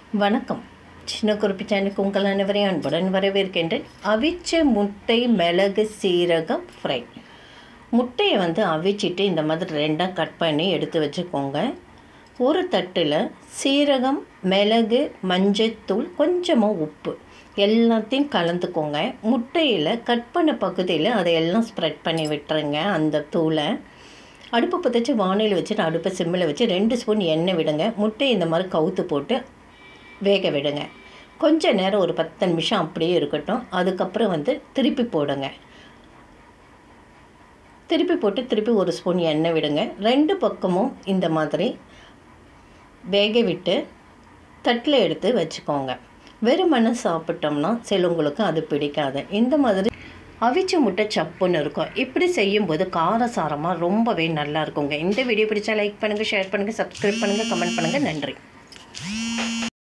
வணக்கம் சின்ன குறிப்பு சேனலுக்கு உங்கள் அனைவரையும் அன்புடன் வரவேற்கின்றேன் அவிச்ச முட்டை மிளகு சீரகம் ஃப்ரை முட்டையை வந்து அவிச்சிட்டு இந்த மாதிரி ரெண்டாக கட் பண்ணி எடுத்து வச்சுக்கோங்க ஒரு தட்டில் சீரகம் மிளகு மஞ்சத்தூள் கொஞ்சமாக உப்பு எல்லாத்தையும் கலந்துக்கோங்க முட்டையில் கட் பண்ண பகுதியில் அதையெல்லாம் ஸ்ப்ரெட் பண்ணி விட்டுருங்க அந்த தூளை அடுப்பு பற்றிச்சு வானிலை வச்சுட்டு அடுப்பை சிம்மில் வச்சு ரெண்டு ஸ்பூன் எண்ணெய் விடுங்க முட்டை இந்த மாதிரி கவுத்து போட்டு வேக விடுங்க கொஞ்ச நேரம் ஒரு பத்து நிமிஷம் அப்படியே இருக்கட்டும் அதுக்கப்புறம் வந்து திருப்பி போடுங்க திருப்பி போட்டு திருப்பி ஒரு ஸ்பூன் எண்ணெய் விடுங்க ரெண்டு பக்கமும் இந்த மாதிரி வேக விட்டு தட்டில் எடுத்து வச்சுக்கோங்க வெறுமனை சாப்பிட்டோம்னா சிலவங்களுக்கு அது பிடிக்காது இந்த மாதிரி அவிச்ச முட்டை சப்புன்னு இருக்கும் இப்படி செய்யும்போது காரசாரமாக ரொம்பவே நல்லா இருக்குங்க இந்த வீடியோ பிடிச்சா லைக் பண்ணுங்கள் ஷேர் பண்ணுங்கள் சப்ஸ்கிரைப் பண்ணுங்கள் கமெண்ட் பண்ணுங்கள் நன்றி